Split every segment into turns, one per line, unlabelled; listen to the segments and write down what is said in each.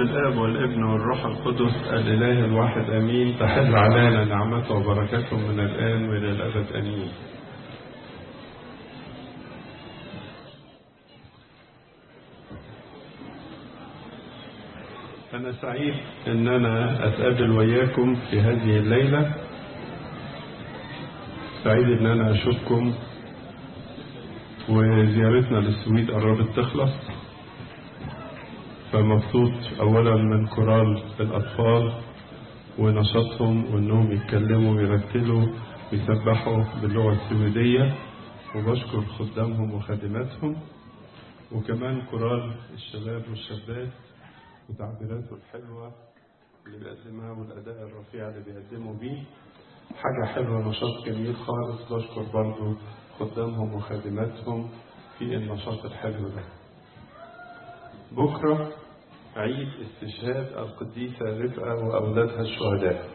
الآب والابن والروح القدس الإله الواحد أمين تحل علينا نعمته وبركاته من الآن وإلى الأبد أمين أنا سعيد أن أنا أتقابل وياكم في هذه الليلة سعيد أن أنا أشوفكم وزيارتنا للسويد قربت تخلص فمبسوط أولا من كورال الأطفال ونشاطهم وأنهم يتكلموا ويرتلوا ويسبحوا باللغة السويدية وبشكر خدامهم وخادماتهم وكمان كورال الشباب والشابات وتعبيراته الحلوة اللي بيقدمها والأداء الرفيع اللي بيقدموا بيه حاجة حلوة نشاط جميل خالص بشكر برضو خدامهم وخادماتهم في النشاط الحلو ده بكرة عيد استشهاد القديسة رفقة وأولادها الشهداء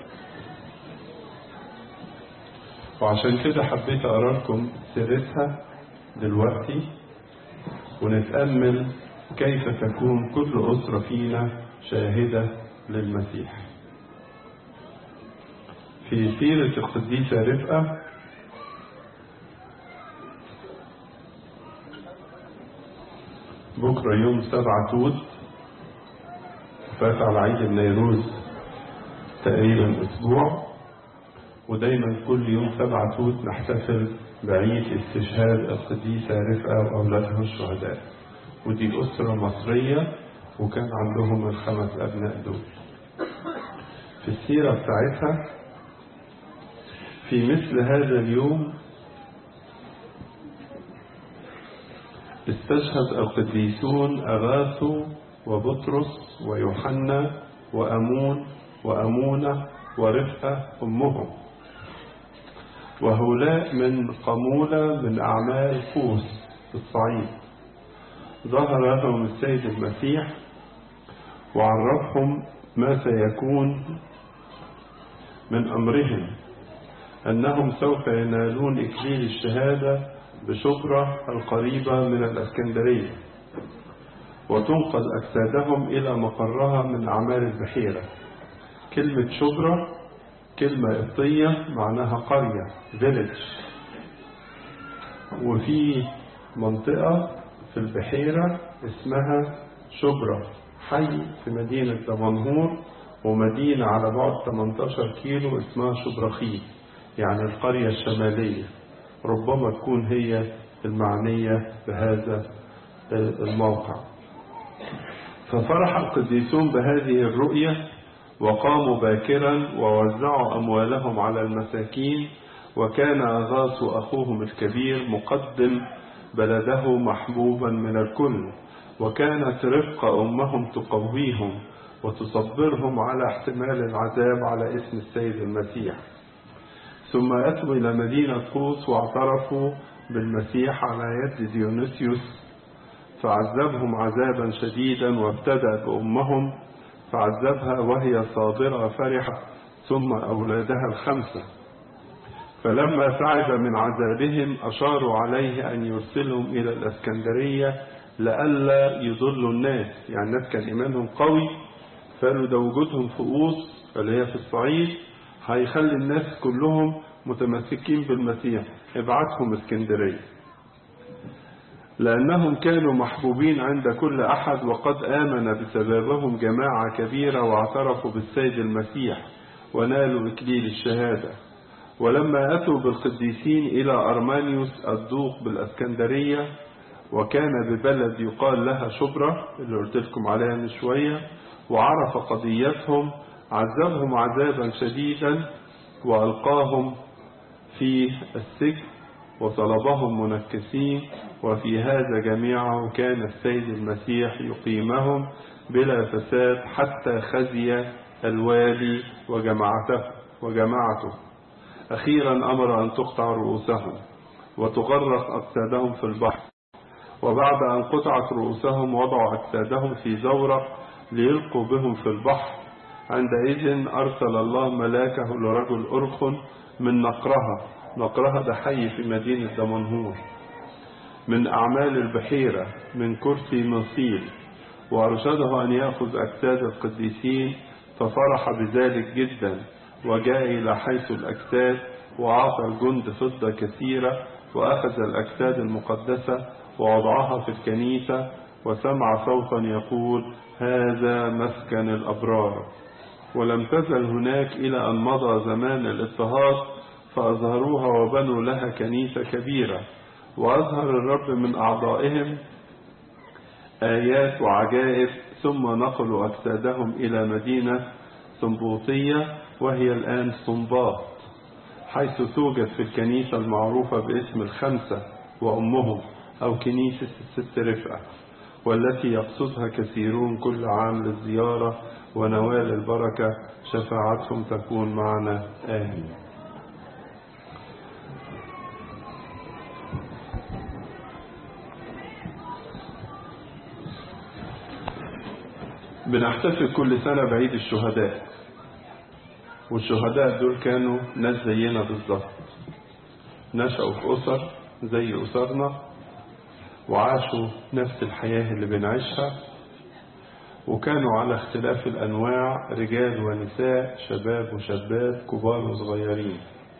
وعشان كده حبيت أقرأ لكم سيرتها دلوقتي ونتأمل كيف تكون كل أسرة فينا شاهدة للمسيح في سيرة القديسة رفقة بكرة يوم سبعة توت فات على عيد النيروز تقريبا أسبوع ودايما كل يوم سبعة توت نحتفل بعيد استشهاد القديسة رفقة وأولادها الشهداء ودي أسرة مصرية وكان عندهم الخمس أبناء دول في السيرة بتاعتها في مثل هذا اليوم استشهد القديسون أغاثو وبطرس ويوحنا وأمون وأمونة ورفقة أمهم وهؤلاء من قمولة من أعمال فوس في الصعيد ظهر لهم السيد المسيح وعرفهم ما سيكون من أمرهم أنهم سوف ينالون إكليل الشهادة بشبرة القريبة من الأسكندرية وتنقل أجسادهم إلى مقرها من أعمال البحيرة كلمة شبرة كلمة قبطية معناها قرية فيلج وفي منطقة في البحيرة اسمها شبرة حي في مدينة دمنهور ومدينة على بعد 18 كيلو اسمها شبرخيل يعني القرية الشمالية ربما تكون هي المعنية بهذا الموقع ففرح القديسون بهذه الرؤية وقاموا باكرا ووزعوا أموالهم على المساكين وكان أغاث أخوهم الكبير مقدم بلده محبوبا من الكل وكانت رفقة أمهم تقويهم وتصبرهم على احتمال العذاب على اسم السيد المسيح ثم أتوا إلى مدينة قوس واعترفوا بالمسيح على يد ديونيسيوس فعذبهم عذابا شديدا وابتدأ بأمهم فعذبها وهي صابرة فرحة ثم أولادها الخمسة فلما تعب من عذابهم أشاروا عليه أن يرسلهم إلى الأسكندرية لئلا يضلوا الناس يعني الناس كان إيمانهم قوي فقالوا ده وجودهم في قوس اللي هي في الصعيد هيخلي الناس كلهم متمسكين بالمسيح ابعتهم اسكندرية لأنهم كانوا محبوبين عند كل أحد وقد آمن بسببهم جماعة كبيرة واعترفوا بالسيد المسيح ونالوا إكليل الشهادة ولما أتوا بالقديسين إلى أرمانيوس الدوق بالأسكندرية وكان ببلد يقال لها شبرة اللي قلت لكم عليها من شوية وعرف قضيتهم عذبهم عذابا شديدا وألقاهم في السجن وطلبهم منكسين وفي هذا جميعه كان السيد المسيح يقيمهم بلا فساد حتى خزي الوالي وجماعته وجماعته أخيرا أمر أن تقطع رؤوسهم وتغرق أجسادهم في البحر وبعد أن قطعت رؤوسهم وضعوا أجسادهم في زورق ليلقوا بهم في البحر عندئذ أرسل الله ملاكه لرجل أرخن من نقرها نقرها ده حي في مدينة دمنهور من أعمال البحيرة من كرسي نصيل وأرشده أن يأخذ أجساد القديسين ففرح بذلك جدا وجاء إلى حيث الأجساد وأعطى الجند فضة كثيرة وأخذ الأجساد المقدسة ووضعها في الكنيسة وسمع صوتا يقول هذا مسكن الأبرار ولم تزل هناك إلى أن مضى زمان الاضطهاد فأظهروها وبنوا لها كنيسة كبيرة وأظهر الرب من أعضائهم آيات وعجائب ثم نقلوا أجسادهم إلى مدينة سنبوطية وهي الآن صنباط حيث توجد في الكنيسة المعروفة باسم الخمسة وأمهم أو كنيسة الست رفقة والتي يقصدها كثيرون كل عام للزيارة ونوال البركة شفاعتهم تكون معنا آمين بنحتفل كل سنة بعيد الشهداء والشهداء دول كانوا ناس زينا بالظبط نشأوا في أسر زي أسرنا وعاشوا نفس الحياة اللي بنعيشها وكانوا على اختلاف الأنواع رجال ونساء شباب وشابات كبار وصغيرين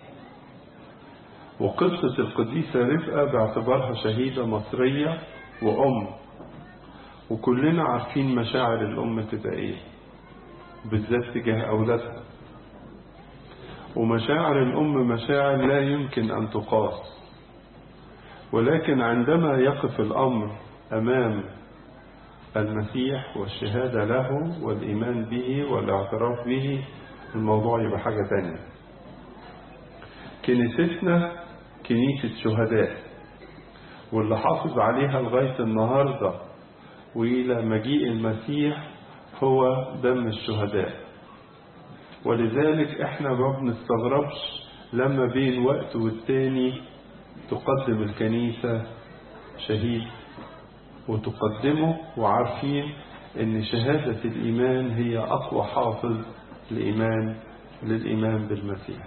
وقصة القديسة رفقة باعتبارها شهيدة مصرية وأم وكلنا عارفين مشاعر الأم تبقى إيه بالذات تجاه أولادها ومشاعر الأم مشاعر لا يمكن أن تقاس ولكن عندما يقف الأمر أمام المسيح والشهادة له والإيمان به والاعتراف به الموضوع يبقى حاجة تانية كنيستنا كنيسة شهداء واللي حافظ عليها لغاية النهاردة وإلى مجيء المسيح هو دم الشهداء ولذلك احنا ما بنستغربش لما بين وقت والتاني تقدم الكنيسة شهيد وتقدمه وعارفين ان شهادة الإيمان هي أقوى حافظ لإيمان للإيمان بالمسيح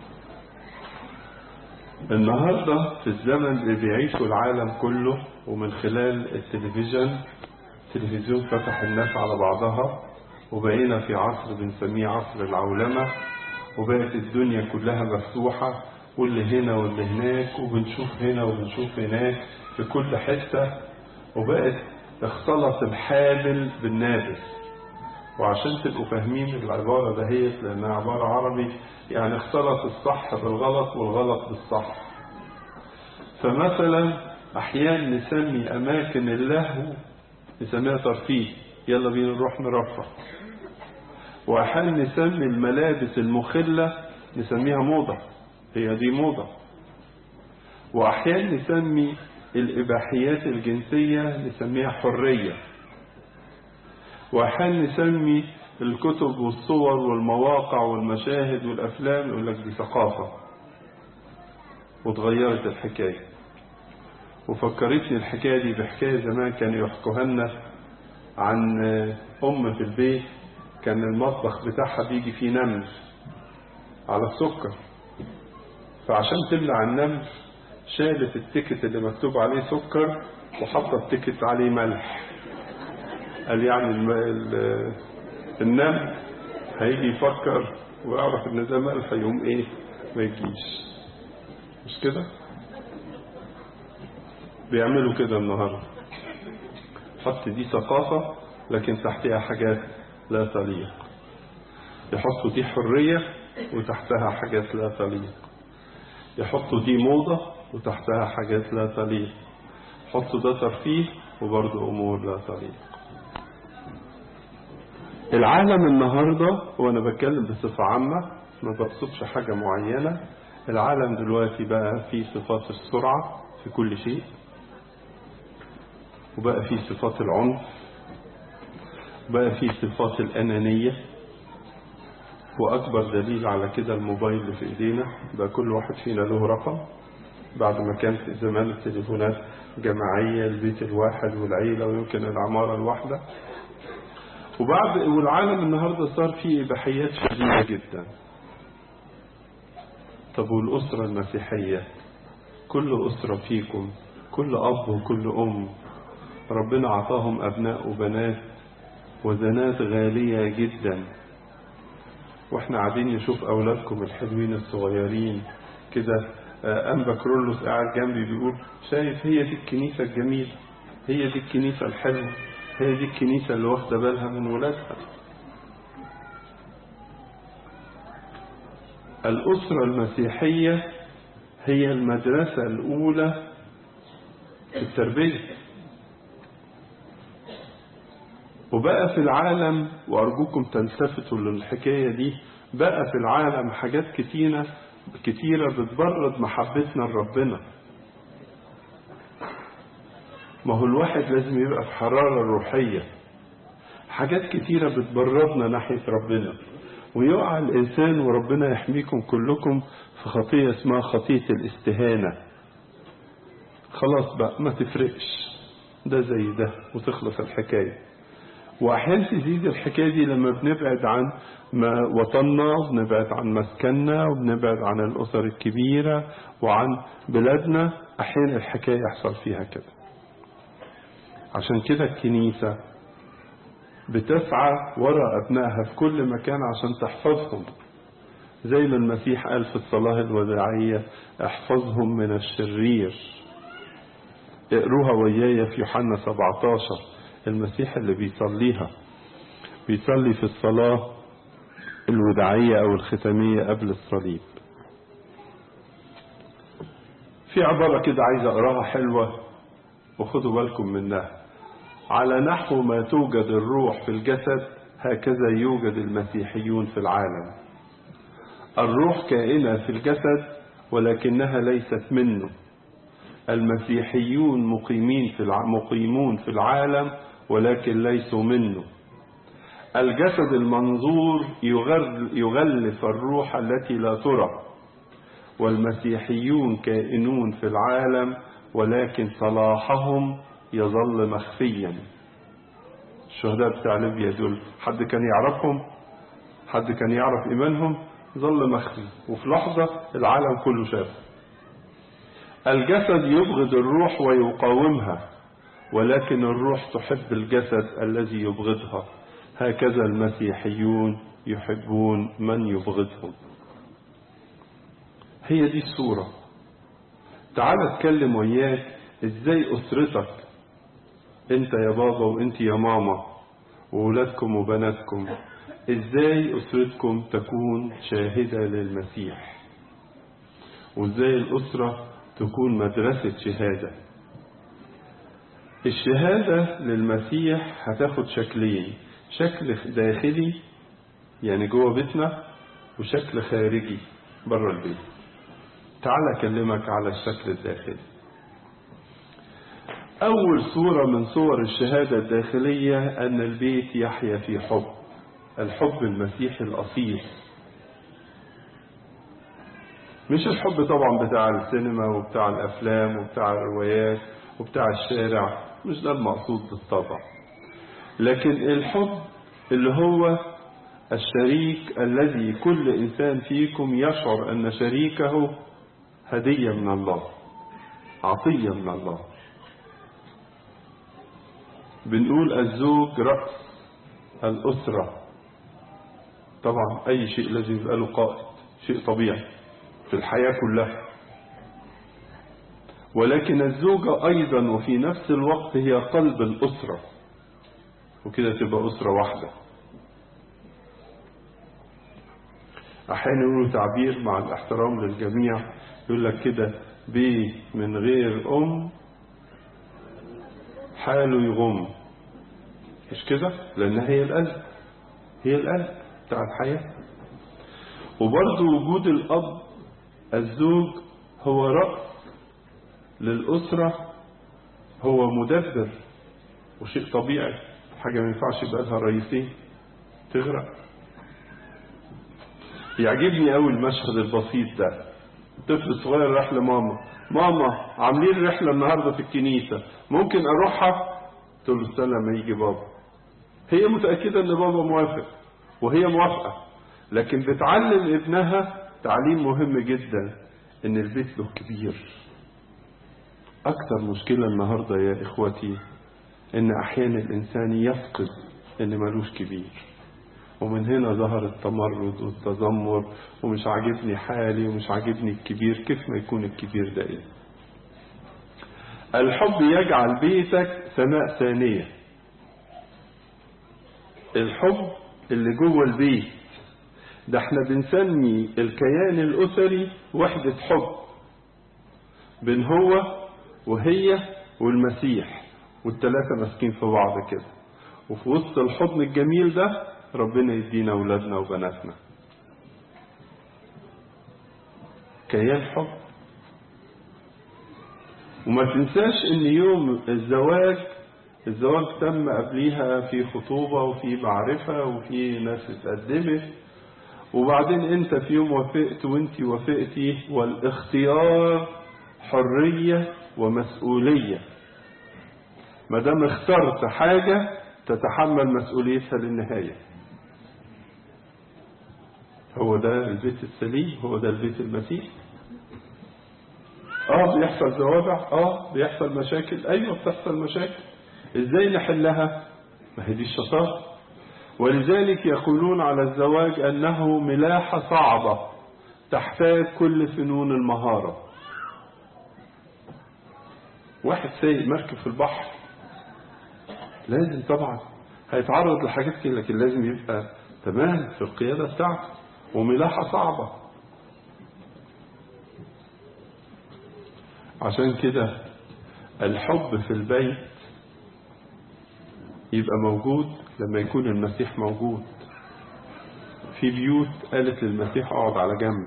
النهاردة في الزمن اللي بيعيشه العالم كله ومن خلال التلفزيون التلفزيون فتح الناس على بعضها وبقينا في عصر بنسميه عصر العولمة وبقت الدنيا كلها مفتوحة واللي هنا واللي هناك وبنشوف هنا وبنشوف هناك في كل حتة وبقت اختلط الحابل بالنابل وعشان تبقوا فاهمين العبارة دهيت لأنها عبارة عربي يعني اختلط الصح بالغلط والغلط بالصح فمثلا أحيانا نسمي أماكن اللهو نسميها ترفيه يلا بينا نروح نرفه وأحيانا نسمي الملابس المخلة نسميها موضة هي دي موضة وأحيانا نسمي الإباحيات الجنسية نسميها حرية وأحيانا نسمي الكتب والصور والمواقع والمشاهد والأفلام يقول لك دي ثقافة وتغيرت الحكاية وفكرتني الحكاية دي بحكاية زمان كانوا يحكوها لنا عن أم في البيت كان المطبخ بتاعها بيجي فيه نمل على السكر فعشان تمنع النمل شالت التيكت اللي مكتوب عليه سكر وحطت التيكت عليه ملح قال يعني الم... ال... النمل هيجي يفكر ويعرف ان ده ملح يقوم ايه ما يجيش مش كده بيعملوا كده النهارده حط دي ثقافة لكن تحتها حاجات لا تليق يحطوا دي حرية وتحتها حاجات لا تليق يحطوا دي موضة وتحتها حاجات لا تليق يحطوا ده ترفيه وبرضه أمور لا تليق العالم النهاردة وأنا بتكلم بصفة عامة ما بقصدش حاجة معينة العالم دلوقتي بقى فيه صفات السرعة في كل شيء وبقى فيه صفات العنف بقى فيه صفات الأنانية وأكبر دليل على كده الموبايل اللي في إيدينا بقى كل واحد فينا له رقم بعد ما كانت زمان التليفونات جماعية البيت الواحد والعيلة ويمكن العمارة الواحدة وبعد والعالم النهاردة صار فيه إباحيات شديدة جدا طب والأسرة المسيحية كل أسرة فيكم كل أب وكل أم ربنا عطاهم أبناء وبنات وزنات غالية جدا واحنا قاعدين نشوف اولادكم الحلوين الصغيرين كده انبا كرولوس قاعد جنبي بيقول شايف هي دي الكنيسة الجميلة هي دي الكنيسة الحلوة هي دي الكنيسة اللي واخدة بالها من ولادها الأسرة المسيحية هي المدرسة الأولى في التربية وبقى في العالم وأرجوكم تلتفتوا للحكاية دي بقى في العالم حاجات كتيرة كتيرة بتبرد محبتنا لربنا ما هو الواحد لازم يبقى في حرارة روحية حاجات كتيرة بتبردنا ناحية ربنا ويقع الإنسان وربنا يحميكم كلكم في خطية اسمها خطية الاستهانة خلاص بقى ما تفرقش ده زي ده وتخلص الحكاية وأحيانا تزيد الحكاية دي لما بنبعد عن ما وطننا وبنبعد عن مسكننا وبنبعد عن الأسر الكبيرة وعن بلادنا أحيانا الحكاية يحصل فيها كده عشان كده الكنيسة بتسعى وراء أبنائها في كل مكان عشان تحفظهم زي ما المسيح قال في الصلاة الوداعية احفظهم من الشرير اقروها وياي في يوحنا 17 المسيح اللي بيصليها بيصلي في الصلاة الوداعية أو الختامية قبل الصليب في عبارة كده عايز أقراها حلوة وخدوا بالكم منها على نحو ما توجد الروح في الجسد هكذا يوجد المسيحيون في العالم الروح كائنة في الجسد ولكنها ليست منه المسيحيون مقيمين في الع... مقيمون في العالم ولكن ليسوا منه الجسد المنظور يغل... يغلف الروح التي لا ترى والمسيحيون كائنون في العالم ولكن صلاحهم يظل مخفيا الشهداء بتاع ليبيا دول حد كان يعرفهم حد كان يعرف إيمانهم ظل مخفي وفي لحظة العالم كله شاف الجسد يبغض الروح ويقاومها ولكن الروح تحب الجسد الذي يبغضها هكذا المسيحيون يحبون من يبغضهم هي دي الصورة تعال اتكلم وياك ازاي اسرتك انت يا بابا وانت يا ماما وولادكم وبناتكم ازاي اسرتكم تكون شاهدة للمسيح وازاي الاسرة تكون مدرسة شهادة الشهادة للمسيح هتاخد شكلين شكل داخلي يعني جوه بيتنا وشكل خارجي بره البيت تعال اكلمك على الشكل الداخلي اول صورة من صور الشهادة الداخلية ان البيت يحيا في حب الحب المسيحي الاصيل مش الحب طبعا بتاع السينما وبتاع الافلام وبتاع الروايات وبتاع الشارع مش ده المقصود بالطبع لكن الحب اللي هو الشريك الذي كل انسان فيكم يشعر ان شريكه هديه من الله عطيه من الله بنقول الزوج راس الاسره طبعا اي شيء لازم يبقى له قائد شيء طبيعي في الحياه كلها ولكن الزوجة أيضا وفي نفس الوقت هي قلب الأسرة وكده تبقى أسرة واحدة أحيانا يقولوا تعبير مع الاحترام للجميع يقول لك كده بيت من غير أم حاله يغم مش كده لأن هي القلب هي القلب بتاع الحياة وبرضه وجود الأب الزوج هو رأس للأسرة هو مدبر وشيء طبيعي حاجة ما ينفعش يبقى لها رئيسين تغرق يعجبني قوي المشهد البسيط ده الطفل الصغير راح لماما ماما عاملين رحلة النهاردة في الكنيسة ممكن أروحها تقول له استنى لما يجي بابا هي متأكدة إن بابا موافق وهي موافقة لكن بتعلم ابنها تعليم مهم جدا إن البيت له كبير أكثر مشكلة النهاردة يا إخوتي إن أحيانا الإنسان يفقد إن ملوش كبير ومن هنا ظهر التمرد والتذمر ومش عاجبني حالي ومش عاجبني الكبير كيف ما يكون الكبير ده إيه الحب يجعل بيتك سماء ثانية الحب اللي جوه البيت ده احنا بنسمي الكيان الأسري وحدة حب بين هو وهي والمسيح والتلاتة ماسكين في بعض كده وفي وسط الحضن الجميل ده ربنا يدينا أولادنا وبناتنا كيان حب وما تنساش ان يوم الزواج الزواج تم قبليها في خطوبة وفي معرفة وفي ناس اتقدمت وبعدين انت في يوم وافقت وانت وافقتي والاختيار حرية ومسؤولية ما دام اخترت حاجة تتحمل مسؤوليتها للنهاية هو ده البيت السليم هو ده البيت المسيح اه بيحصل زوابع اه بيحصل مشاكل ايوه بتحصل مشاكل ازاي نحلها ما هي دي الشطاره ولذلك يقولون على الزواج انه ملاحه صعبه تحتاج كل فنون المهاره واحد سايق مركب في البحر لازم طبعا هيتعرض لحاجات كده لكن لازم يبقى تمام في القياده بتاعته وملاحه صعبه عشان كده الحب في البيت يبقى موجود لما يكون المسيح موجود في بيوت قالت للمسيح اقعد على جنب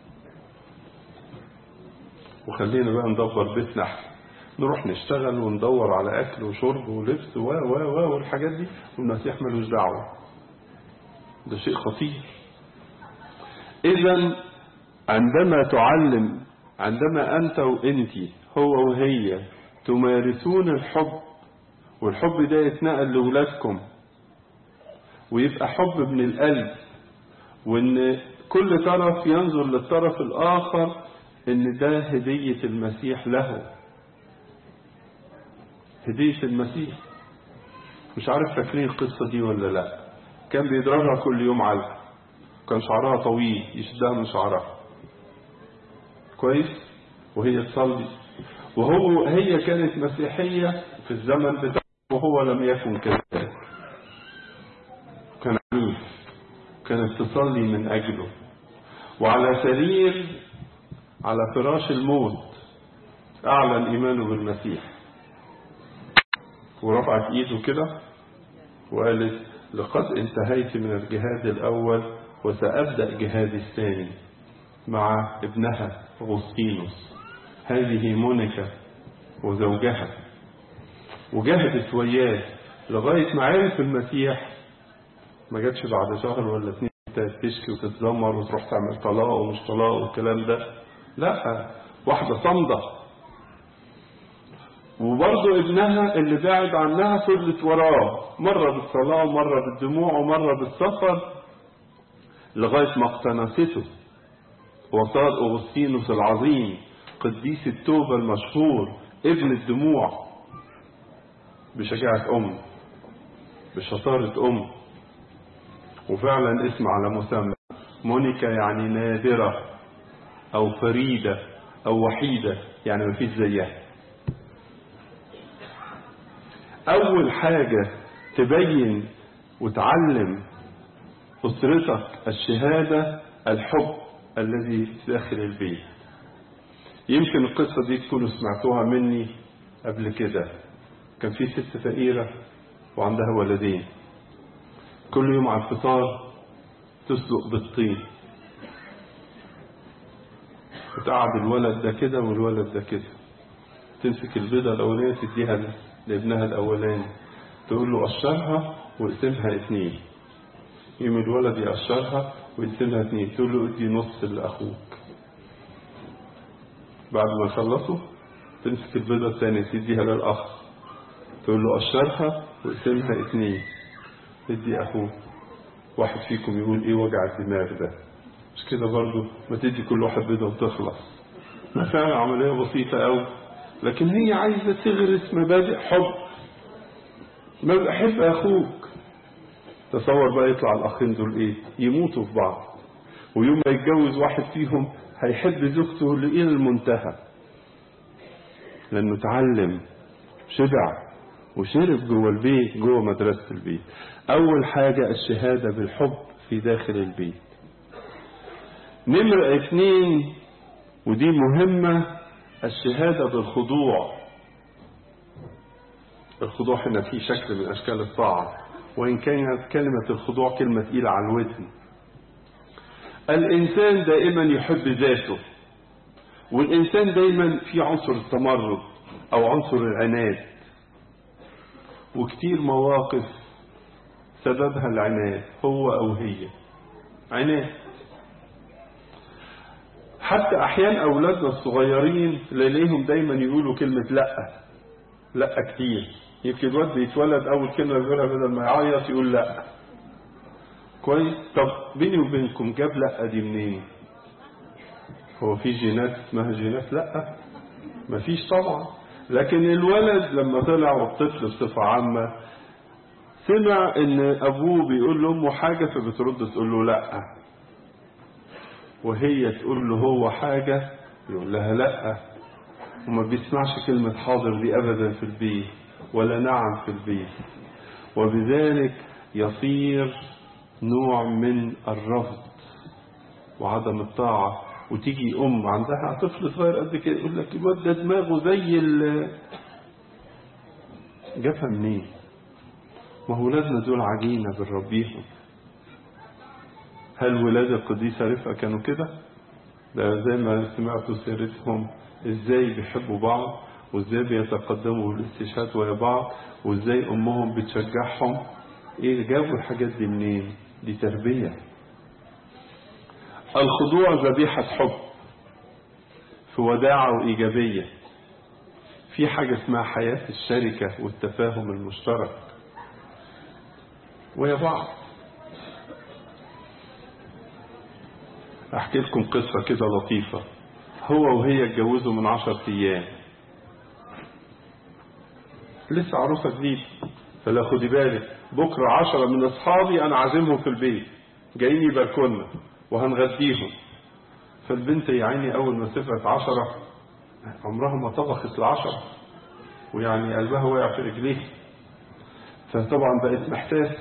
وخلينا بقى ندبر بيتنا احسن نروح نشتغل وندور على اكل وشرب ولبس و و و والحاجات دي والمسيح ملوش دعوه ده شيء خطير اذا عندما تعلم عندما أنت وأنت هو وهي تمارسون الحب والحب ده يتنقل لأولادكم ويبقى حب من القلب وإن كل طرف ينظر للطرف الآخر إن ده هدية المسيح له هدية المسيح مش عارف فاكرين القصة دي ولا لا كان بيضربها كل يوم علقة كان شعرها طويل يشدها من شعرها كويس وهي تصلي وهو هي كانت مسيحية في الزمن بتاعه وهو لم يكن كذلك كان عنيف كانت تصلي من أجله وعلى سرير على فراش الموت أعلن إيمانه بالمسيح ورفعت إيده كده وقالت لقد انتهيت من الجهاد الأول وسأبدأ جهادي الثاني مع ابنها أغسطينوس هذه مونيكا وزوجها وجاهدت وياه لغاية ما عرف المسيح ما جاتش بعد شهر ولا اتنين تشكي وتتذمر وتروح تعمل طلاق ومش طلاق والكلام ده لا واحدة صامدة وبرضه ابنها اللي بعد عنها فضلت وراه مرة بالصلاة ومرة بالدموع ومرة بالسفر لغاية ما اقتنصته وصار أغسطينوس العظيم قديس التوبة المشهور ابن الدموع بشجاعة أم بشطارة أم وفعلا اسم على مسمى مونيكا يعني نادرة أو فريدة أو وحيدة يعني مفيش زيها أول حاجة تبين وتعلم أسرتك الشهادة الحب الذي في داخل البيت يمكن القصة دي تكونوا سمعتوها مني قبل كده كان في ست فقيرة وعندها ولدين كل يوم على الفطار تسلق بالطين وتقعد الولد ده كده والولد ده كده تمسك البيضة الأولانية تديها لابنها الأولاني تقول له قشرها واقسمها اتنين يوم الولد يقشرها ويقسمها اتنين تقول له ادي نص لأخوك بعد ما يخلصوا تمسك البيضة الثانية تديها للأخ تقول له قشرها واقسمها اتنين ادي أخوك واحد فيكم يقول ايه وجع الدماغ ده مش كده برضو ما تدي كل واحد بيضة وتخلص ما فعلا عملية بسيطة قوي لكن هي عايزة تغرس مبادئ حب ما بحب أخوك تصور بقى يطلع الأخين دول إيه يموتوا في بعض ويوم ما يتجوز واحد فيهم هيحب زوجته لإلى المنتهى لأنه اتعلم شبع وشرب جوه البيت جوه مدرسة البيت أول حاجة الشهادة بالحب في داخل البيت نمرة اثنين ودي مهمة الشهادة بالخضوع الخضوع هنا في شكل من أشكال الطاعة وإن كانت كلمة الخضوع كلمة تقيلة على الودن الإنسان دائما يحب ذاته والإنسان دايما في عنصر التمرد أو عنصر العناد وكتير مواقف سببها العناد هو أو هي عناد حتى أحيانا أولادنا الصغيرين نلاقيهم دايما يقولوا كلمة لأ لأ كتير يمكن الواد بيتولد أول كلمة يقولها بدل ما يعيط يقول لأ كويس طب بيني وبينكم جاب لأ دي منين هو في جينات اسمها جينات لأ مفيش طبعا لكن الولد لما طلع والطفل بصفة عامة سمع ان ابوه بيقول لامه حاجة فبترد تقول له لا وهي تقول له هو حاجة يقول لها لا وما بيسمعش كلمة حاضر دي ابدا في البيت ولا نعم في البيت وبذلك يصير نوع من الرفض وعدم الطاعة وتيجي أم عندها طفل صغير قد كده يقول لك الواد ده دماغه زي ال جابها منين؟ ما هو ولادنا دول عجينة بنربيهم هل ولاد القديسة رفقة كانوا كده؟ ده زي ما سمعتوا سيرتهم ازاي بيحبوا بعض وازاي بيتقدموا بالاستشهاد ويا بعض وازاي امهم بتشجعهم ايه جابوا الحاجات دي منين؟ دي تربيه الخضوع ذبيحة حب في وداعة وإيجابية في حاجة اسمها حياة الشركة والتفاهم المشترك ويا بعض أحكي لكم قصة كده لطيفة هو وهي اتجوزوا من عشر أيام لسه عروسة جديد فلا خدي بالك بكرة عشرة من أصحابي أنا عازمهم في البيت جايين يباركونا وهنغديهم فالبنت يا عيني أول ما سافرت عشرة عمرها ما طبخت العشرة ويعني قلبها وقع في رجليه فطبعا بقت محتاس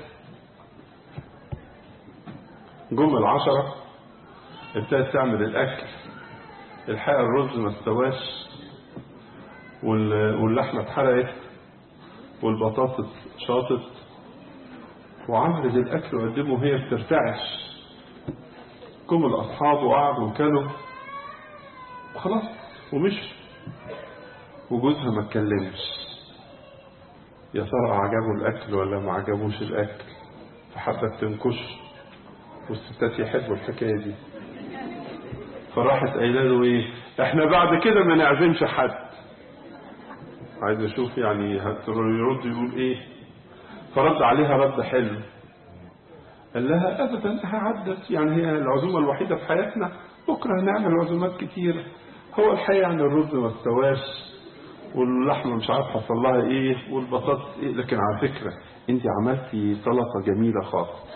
جم العشرة ابتدت تعمل الأكل الحقيقة الرز ما استواش واللحمة اتحرقت والبطاطس شاطت وعملت الأكل وقدمه وهي بترتعش جم الأصحاب وقعدوا وكلوا وخلاص ومشوا وجوزها ما اتكلمش يا ترى عجبه الأكل ولا ما عجبوش الأكل فحبت تنكش والستات يحبوا الحكاية دي فراحت قايله له ايه احنا بعد كده ما نعزمش حد عايز اشوف يعني يرد يقول ايه فرد عليها رد حلو قال لها ابدا عدت يعني هي العزومه الوحيده في حياتنا بكره هنعمل عزومات كتير هو الحقيقه يعني الرز ما استواش واللحمه مش عارف حصل لها ايه والبطاطس ايه لكن على فكره انت عملتي سلطه جميله خالص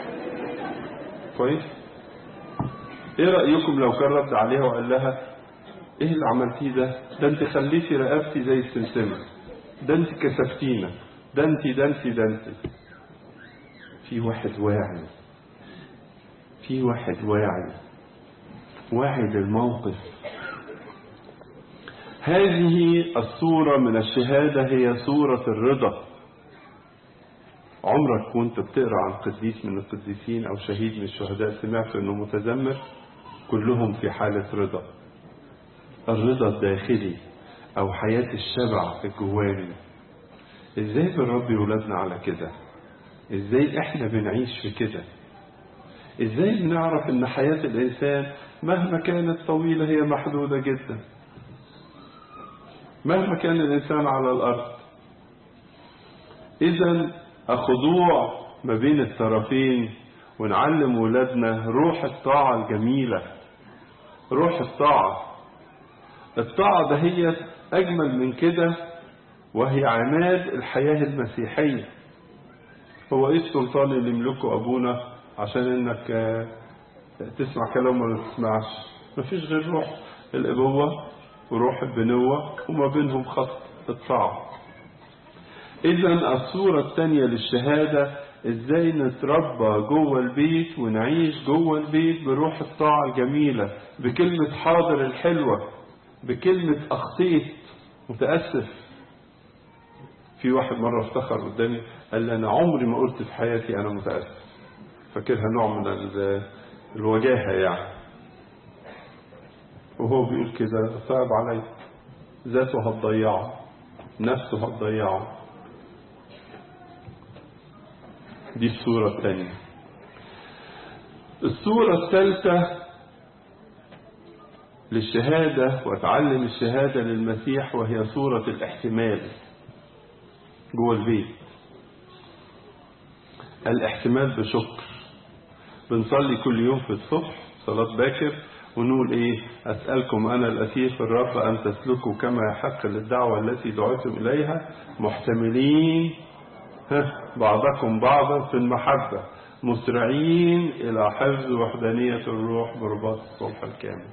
كويس ايه رايكم لو كان رد عليها وقال لها ايه اللي عملتيه ده ده انت خليتي رقبتي زي السلسله ده انت كسفتينا ده انت ده انت ده انت في واحد واعي في واحد واعي واعي للموقف هذه الصورة من الشهادة هي صورة الرضا عمرك وانت بتقرا عن قديس من القديسين او شهيد من الشهداء سمعت انه متذمر كلهم في حالة رضا الرضا الداخلي او حياة الشبع الجواني ازاي بنربي ولادنا على كده ازاي احنا بنعيش في كده ازاي بنعرف ان حياة الانسان مهما كانت طويلة هي محدودة جدا مهما كان الانسان على الارض اذا الخضوع ما بين الطرفين ونعلم ولادنا روح الطاعة الجميلة روح الطاعة الطاعة ده هي أجمل من كده وهي عماد الحياة المسيحية هو ايه السلطان اللي يملكه ابونا عشان انك آه، تسمع كلام ولا ما تسمعش مفيش غير روح الابوه وروح البنوه وما بينهم خط الطاعه اذا الصوره الثانيه للشهاده ازاي نتربى جوه البيت ونعيش جوه البيت بروح الطاعه الجميله بكلمه حاضر الحلوه بكلمه اخطيت متاسف في واحد مرة افتخر قدامي قال لي أنا عمري ما قلت في حياتي أنا متأسف فاكرها نوع من ال- الوجاهة يعني وهو بيقول كده صعب علي ذاته هتضيعه نفسه هتضيعه دي الصورة الثانية الصورة الثالثة للشهادة وتعلم الشهادة للمسيح وهي صورة الاحتمال جوه البيت الاحتمال بشكر بنصلي كل يوم في الصبح صلاة باكر ونقول ايه اسألكم انا الاسير في الرب ان تسلكوا كما يحق للدعوة التي دعوتم اليها محتملين ها، بعضكم بعضا في المحبة مسرعين الى حفظ وحدانية الروح برباط الصلح الكامل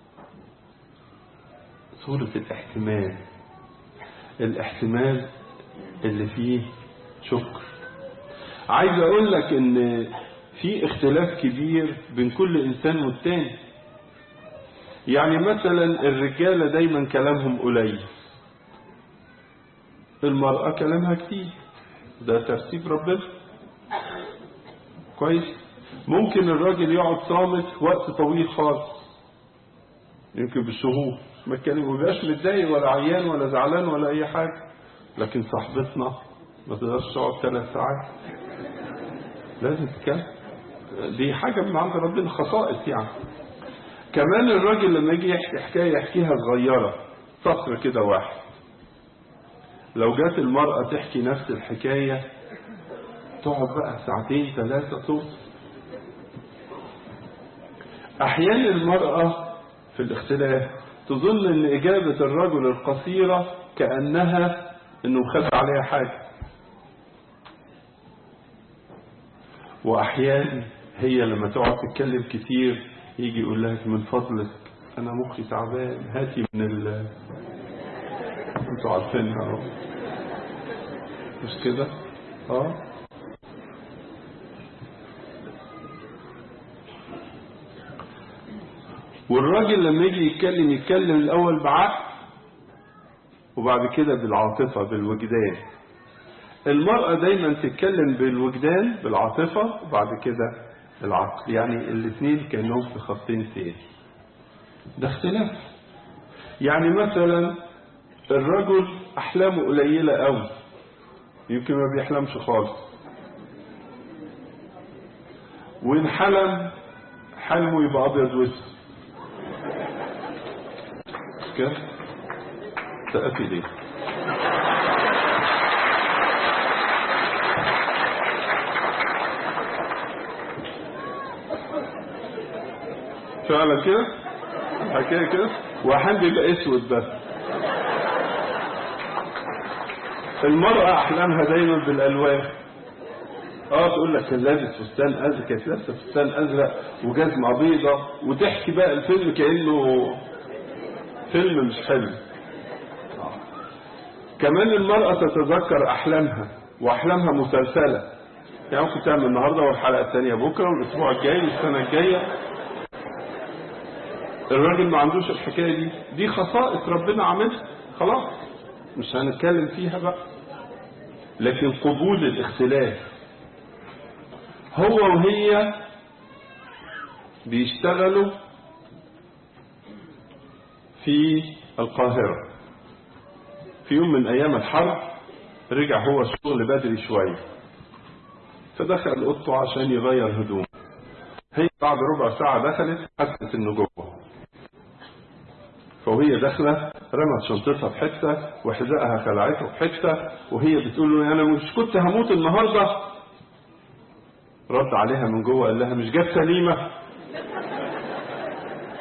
صورة الاحتمال الاحتمال اللي فيه شكر عايز اقول لك ان في اختلاف كبير بين كل انسان والتاني يعني مثلا الرجاله دايما كلامهم قليل المراه كلامها كتير ده ترتيب ربنا كويس ممكن الراجل يقعد صامت وقت طويل خالص يمكن بالشهور ما يتكلم ما يبقاش متضايق ولا عيان ولا زعلان ولا اي حاجه لكن صاحبتنا ما تقدرش تقعد ثلاث ساعات لازم تتكلم دي حاجة من عند ربنا خصائص يعني كمان الراجل لما يجي يحكي حكاية يحكيها صغيرة سطر كده واحد لو جات المرأة تحكي نفس الحكاية تقعد بقى ساعتين ثلاثة توصل أحيانا المرأة في الاختلاف تظن أن إجابة الرجل القصيرة كأنها أنه خد عليها حاجة وأحيانا هي لما تقعد تتكلم كتير يجي يقول لك من فضلك أنا مخي تعبان هاتي من ال أنتوا عارفينها أهو مش كده؟ أه والراجل لما يجي يتكلم يتكلم الأول بعقل وبعد كده بالعاطفة بالوجدان المرأة دايما تتكلم بالوجدان بالعاطفة وبعد كده العقل يعني الاثنين كأنهم في خطين سير ده اختلاف يعني مثلا الرجل أحلامه قليلة قوي يمكن ما بيحلمش خالص وإن حلم حلمه يبقى أبيض واسود كده تأتي ليه فعلا كده حكاية كده واحيانا بيبقى اسود بس المرأة أحلامها دايما بالألوان اه تقول لك كان لابس فستان ازرق كانت لابسه فستان ازرق وجزمه بيضه وتحكي بقى الفيلم كانه فيلم مش حلو كمان المرأة تتذكر أحلامها وأحلامها مسلسلة يعني ممكن تعمل النهاردة والحلقة الثانية بكرة والأسبوع الجاي والسنة الجاية الراجل ما عندوش الحكاية دي دي خصائص ربنا عاملها خلاص مش هنتكلم فيها بقى لكن قبول الاختلاف هو وهي بيشتغلوا في القاهرة في يوم من أيام الحرب رجع هو الشغل بدري شوية فدخل أوضته عشان يغير هدوم هي بعد ربع ساعة دخلت حست إنه جوه فوهي داخلة رمت شنطتها في حتة وحذائها خلعته في حتة وهي بتقول له أنا مش كنت هموت النهاردة رد عليها من جوه قال لها مش جت سليمة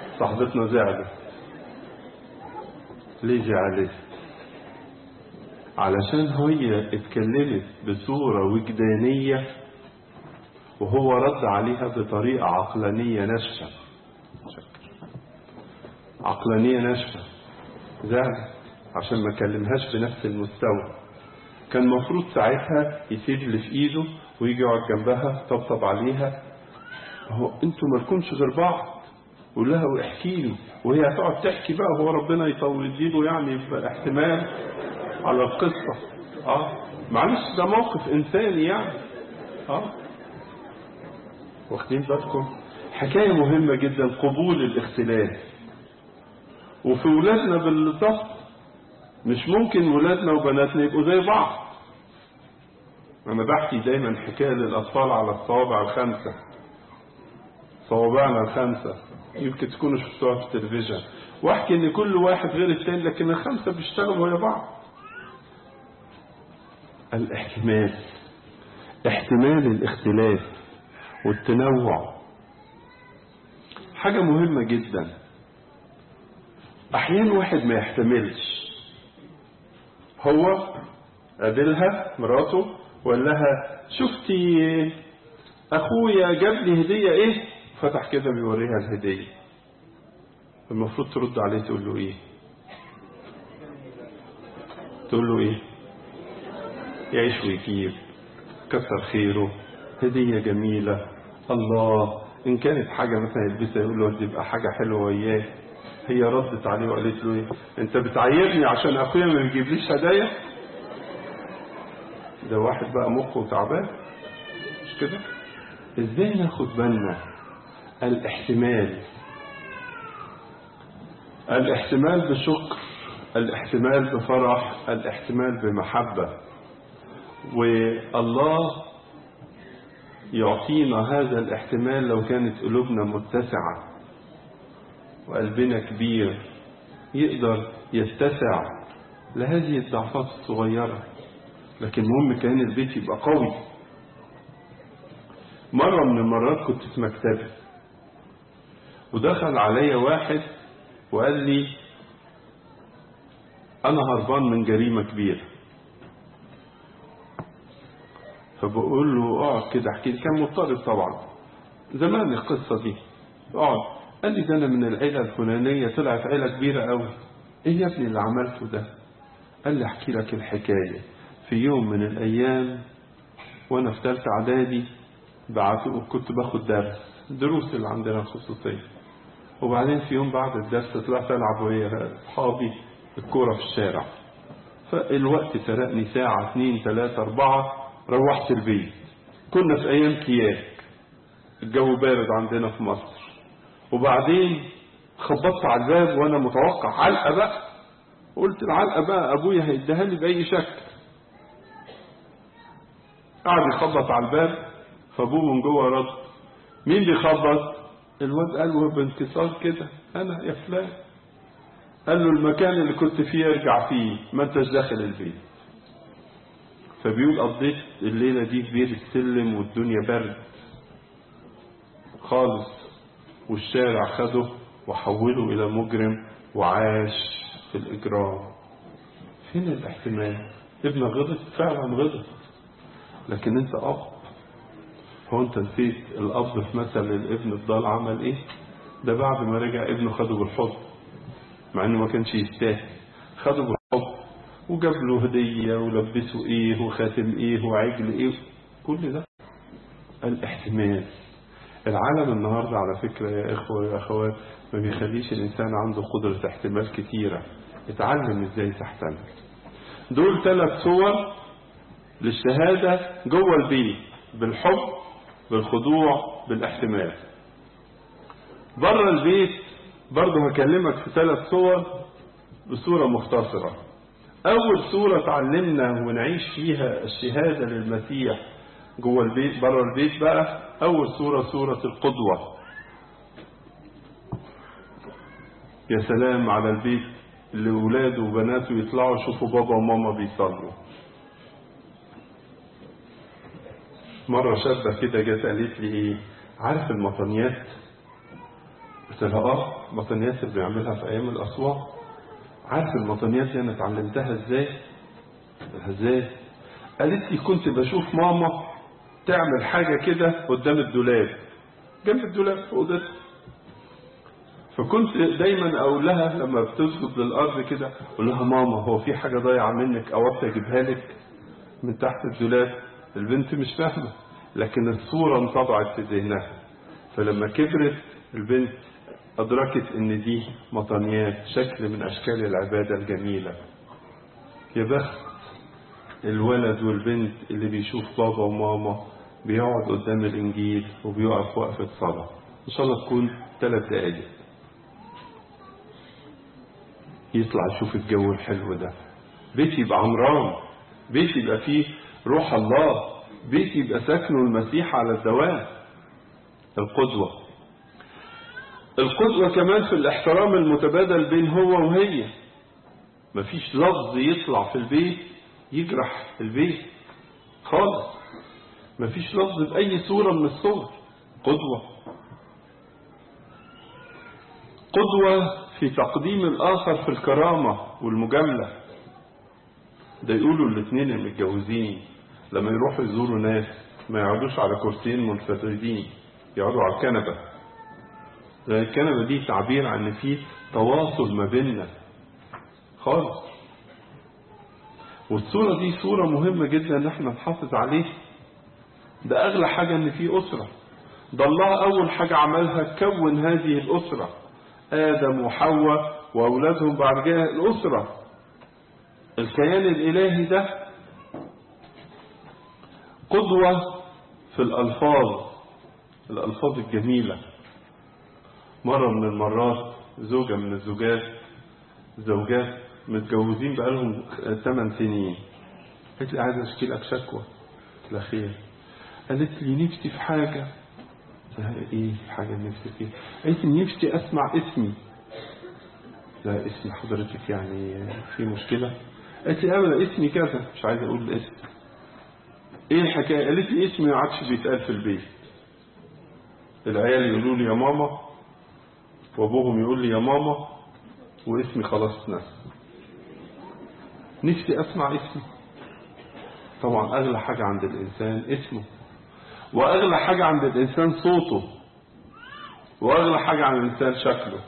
صاحبتنا زعلت ليه زعلت علشان هي اتكلمت بصورة وجدانية وهو رد عليها بطريقة عقلانية ناشفة عقلانية ناشفة زعلت عشان ما كلمهاش بنفس المستوى كان المفروض ساعتها يسيب اللي في ايده ويجي يقعد جنبها طبطب عليها هو انتوا مالكمش غير بعض قول لها واحكي لي وهي هتقعد تحكي بقى هو ربنا يطول يديله يعني يبقى احتمال على القصة اه معلش ده موقف انساني يعني اه واخدين بالكم حكاية مهمة جدا قبول الاختلاف وفي ولادنا بالضبط مش ممكن ولادنا وبناتنا يبقوا زي بعض انا بحكي دايما حكاية للاطفال على الصوابع الخمسة صوابعنا الخمسة يمكن تكونوا شفتوها في التلفزيون واحكي ان كل واحد غير التاني لكن الخمسة بيشتغلوا ويا بعض الاحتمال احتمال الاختلاف والتنوع حاجة مهمة جدا احيانا واحد ما يحتملش هو قابلها مراته وقال لها شفتي اخويا جاب لي هدية ايه فتح كده بيوريها الهدية المفروض ترد عليه تقول له ايه تقول له ايه يعيش ويجيب كثر خيره هدية جميلة الله إن كانت حاجة مثلا يلبسها يقول له تبقى حاجة حلوة وياه هي ردت عليه وقالت له إيه أنت بتعيرني عشان أخويا ما بيجيبليش هدايا ده واحد بقى مخه تعبان مش كده إزاي ناخد بالنا الاحتمال الاحتمال بشكر الاحتمال بفرح الاحتمال بمحبة والله يعطينا هذا الاحتمال لو كانت قلوبنا متسعة وقلبنا كبير يقدر يتسع لهذه الضعفات الصغيرة لكن مهم كان البيت يبقى قوي مرة من المرات كنت في مكتبي ودخل عليا واحد وقال لي أنا هربان من جريمة كبيرة فبقول له اقعد كده احكي لي كان مضطرب طبعا زمان القصة دي اقعد قال لي ده انا من العيلة الفلانية طلعت عيلة كبيرة قوي ايه يا ابني اللي عملته ده قال لي احكي لك الحكاية في يوم من الايام وانا في ثالثه اعدادي بعتوا كنت باخد درس دروس اللي عندنا الخصوصية وبعدين في يوم بعد الدرس طلعت العب ويا اصحابي الكورة في الشارع فالوقت سرقني ساعة اتنين تلاتة اربعة روحت البيت كنا في ايام كياك الجو بارد عندنا في مصر وبعدين خبطت على الباب وانا متوقع علقه بقى قلت العلقه بقى ابويا هيديها لي باي شكل قعد يخبط على الباب فابوه من جوه رد مين بيخبط الواد قال له بانكسار كده انا يا فلان قال له المكان اللي كنت فيه ارجع فيه ما انتش داخل البيت فبيقول قضيت الليلة دي في بير السلم والدنيا برد خالص والشارع خده وحوله إلى مجرم وعاش في الإجرام فين الاحتمال ابنك غلط فعلا غلط لكن انت أب هو انت نسيت الأب في مثل الابن الضال عمل ايه ده بعد ما رجع ابنه خده بالحضن مع انه ما كانش يستاهل خده بالحضن وجاب له هدية ولبسه ايه وخاتم ايه وعجل ايه كل ده الاحتمال العالم النهاردة على فكرة يا إخوة يا أخوات ما بيخليش الإنسان عنده قدرة احتمال كتيرة اتعلم ازاي تحتمل دول ثلاث صور للشهادة جوه البيت بالحب بالخضوع بالاحتمال بره البيت برضه هكلمك في ثلاث صور بصورة مختصرة أول صورة تعلمنا ونعيش فيها الشهادة للمسيح جوه البيت بره البيت بقى أول صورة صورة القدوة يا سلام على البيت اللي ولاده وبناته يطلعوا يشوفوا بابا وماما بيصلوا مرة شابة كده جت قالت لي ايه عارف المطنيات قلت لها اه مطنيات اللي بنعملها في ايام الاسواق عارف المطنيات دي انا اتعلمتها ازاي ازاي قالت لي كنت بشوف ماما تعمل حاجة كده قدام الدولاب جنب الدولاب في اوضتها فكنت دايما اقول لها لما بتسجد للارض كده اقول لها ماما هو في حاجه ضايعه منك او اجيبها لك من تحت الدولاب البنت مش فاهمه لكن الصوره انطبعت في ذهنها فلما كبرت البنت ادركت ان دي مطنيات شكل من اشكال العباده الجميله يا بخت الولد والبنت اللي بيشوف بابا وماما بيقعد قدام الانجيل وبيقف وقفه صلاه ان شاء الله تكون ثلاث دقايق يطلع يشوف الجو الحلو ده بيت يبقى عمران بيت يبقى فيه روح الله بيت يبقى سكنه المسيح على الدوام القدوة القدوة كمان في الاحترام المتبادل بين هو وهي مفيش لفظ يطلع في البيت يجرح البيت خالص مفيش لفظ بأي صورة من الصور قدوة قدوة في تقديم الآخر في الكرامة والمجاملة ده يقولوا الاثنين المتجوزين لما يروحوا يزوروا ناس ما يقعدوش على كرسيين منفردين يقعدوا على الكنبة لأن الكنبة دي تعبير عن إن في تواصل ما بيننا خالص والصورة دي صورة مهمة جدا إن احنا نحافظ عليها ده أغلى حاجة إن في أسرة ده الله أول حاجة عملها كون هذه الأسرة آدم وحواء وأولادهم بعد كده الأسرة الكيان الإلهي ده قدوة في الألفاظ الألفاظ الجميلة مرة من المرات زوجة من الزوجات زوجات متجوزين بقالهم 8 سنين قالت لي عايز اشكي لك شكوى لا خير قالت لي نفسي في حاجة ايه حاجة نفسي فيها قالت لي نفسي اسمع اسمي لا اسم حضرتك يعني في مشكلة قالت لي ابدا اسمي كذا مش عايز اقول الاسم ايه الحكاية قالت لي اسمي ما عادش بيتقال في البيت العيال يقولوا لي يا ماما وابوهم يقول لي يا ماما واسمي خلاص ناس نفسي اسمع اسمي طبعا اغلى حاجة عند الانسان اسمه واغلى حاجة عند الانسان صوته واغلى حاجة عند الانسان شكله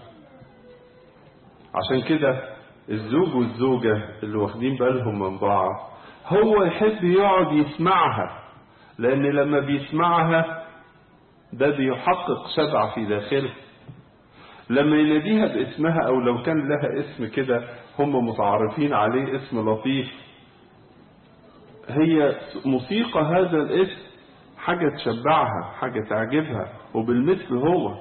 عشان كده الزوج والزوجة اللي واخدين بالهم من بعض هو يحب يقعد يسمعها لان لما بيسمعها ده بيحقق شبع في داخله لما يناديها باسمها او لو كان لها اسم كده هم متعارفين عليه اسم لطيف هي موسيقى هذا الاسم حاجة تشبعها حاجة تعجبها وبالمثل هو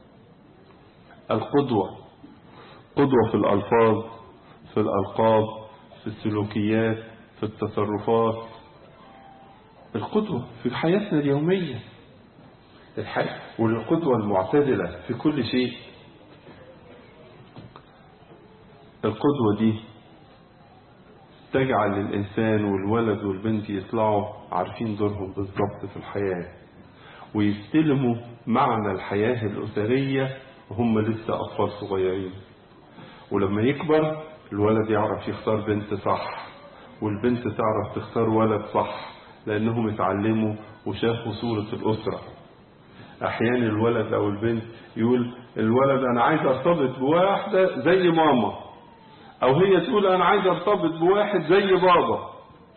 القدوة قدوة في الألفاظ في الألقاب في السلوكيات في التصرفات القدوة في حياتنا اليومية الحياة والقدوة المعتدلة في كل شيء القدوة دي تجعل الإنسان والولد والبنت يطلعوا عارفين دورهم بالضبط في الحياة ويستلموا معنى الحياة الأسرية وهم لسه أطفال صغيرين ولما يكبر الولد يعرف يختار بنت صح والبنت تعرف تختار ولد صح لأنهم اتعلموا وشافوا صورة الأسرة أحيانا الولد أو البنت يقول الولد أنا عايز أرتبط بواحدة زي ماما او هي تقول انا عايز ارتبط بواحد زي بابا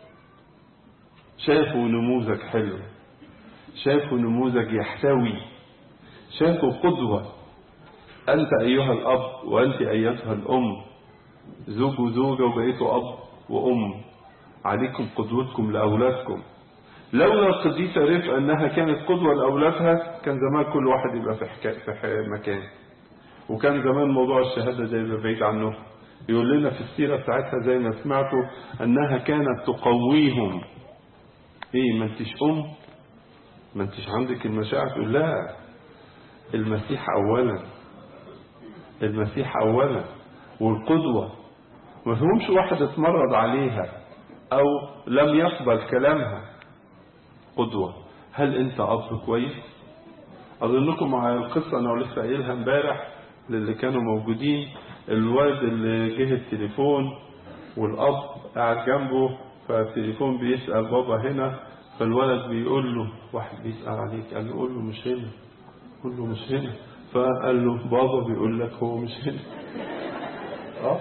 شافوا نموذج حلو شافوا نموذج يحتوي شافوا قدوة أنت أيها الأب وأنت أيتها الأم زوج وزوجة وبقيتوا أب وأم عليكم قدوتكم لأولادكم لولا القديسة رفقة أنها كانت قدوة لأولادها كان زمان كل واحد يبقى في, حكا... في مكان وكان زمان موضوع الشهادة ده يبقى بعيد عنه يقول لنا في السيرة بتاعتها زي ما سمعتوا أنها كانت تقويهم إيه ما أنتش أم ما أنتش عندك المشاعر تقول لا المسيح أولا المسيح أولا والقدوة ما فيهمش واحد اتمرد عليها أو لم يقبل كلامها قدوة هل أنت أب كويس أظنكم مع القصة أنا لسه قايلها امبارح للي كانوا موجودين الواد اللي جه التليفون والاب قاعد جنبه فالتليفون بيسأل بابا هنا فالولد بيقول له واحد بيسأل عليك قال له قول له مش هنا قول له مش هنا فقال له بابا بيقول لك هو مش هنا اه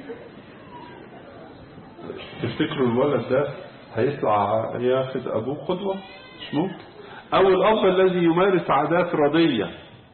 تفتكروا الولد ده هيطلع ياخد ابوه قدوة مش ممكن او الاب الذي يمارس عادات ردية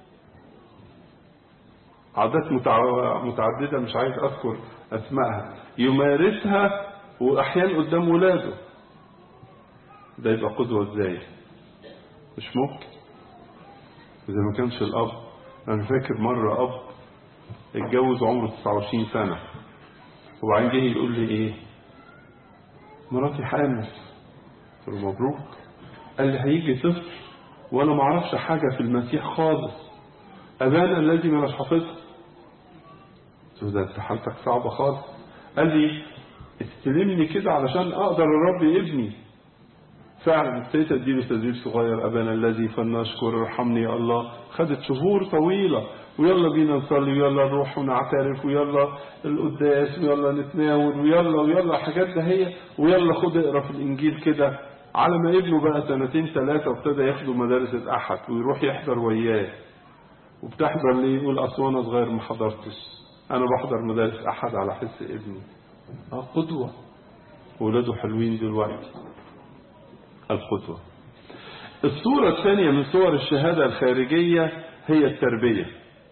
عادات متع- متعددة مش عايز اذكر اسمائها يمارسها واحيانا قدام ولاده ده يبقى قدوة ازاي مش ممكن اذا ما كانش الاب انا فاكر مرة اب اتجوز عمره 29 سنة وبعدين جه يقول لي ايه مراتي حامل قلت له مبروك قال لي هيجي طفل وانا ما اعرفش حاجه في المسيح خالص ابانا الذي ما مش حافظها قلت له ده انت حالتك صعبه خالص قال لي استلمني كده علشان اقدر اربي ابني فعلا ابتديت اديله تدريب صغير ابانا الذي فلنشكر ارحمني يا الله خدت شهور طويله ويلا بينا نصلي ويلا نروح ونعترف ويلا القداس ويلا نتناول ويلا ويلا حاجات ده هي ويلا خد اقرا في الانجيل كده على ما ابنه بقى سنتين ثلاثه وابتدى ياخده مدارس الاحد ويروح يحضر وياه وبتحضر ليه يقول اصل وانا صغير ما حضرتش انا بحضر مدارس احد على حس ابني اه قدوه ولاده حلوين دلوقتي القدوة الصورة الثانية من صور الشهادة الخارجية هي التربية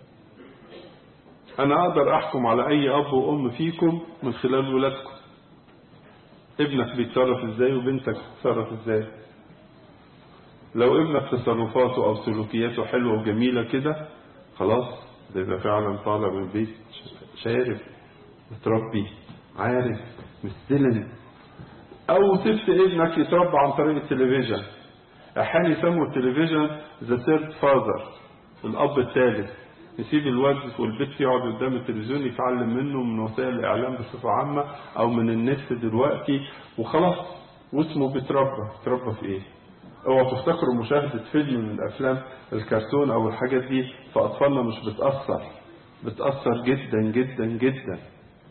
أنا أقدر أحكم على أي أب وأم فيكم من خلال ولادكم ابنك بيتصرف ازاي وبنتك بتتصرف ازاي لو ابنك تصرفاته أو سلوكياته حلوة وجميلة كده خلاص ده يبقى فعلا طالع من البيت شارف متربي عارف مستلم او سبت ابنك يتربى عن طريق التلفزيون احيانا يسموا التلفزيون ذا ثيرد فاذر الاب الثالث يسيب الواد والبيت يقعد قدام التلفزيون يتعلم منه من وسائل الاعلام بصفه عامه او من النت دلوقتي وخلاص واسمه بيتربى بيتربى في ايه اوعوا تفتكروا مشاهده فيلم من الافلام الكرتون او الحاجات دي في اطفالنا مش بتاثر بتاثر جدا جدا جدا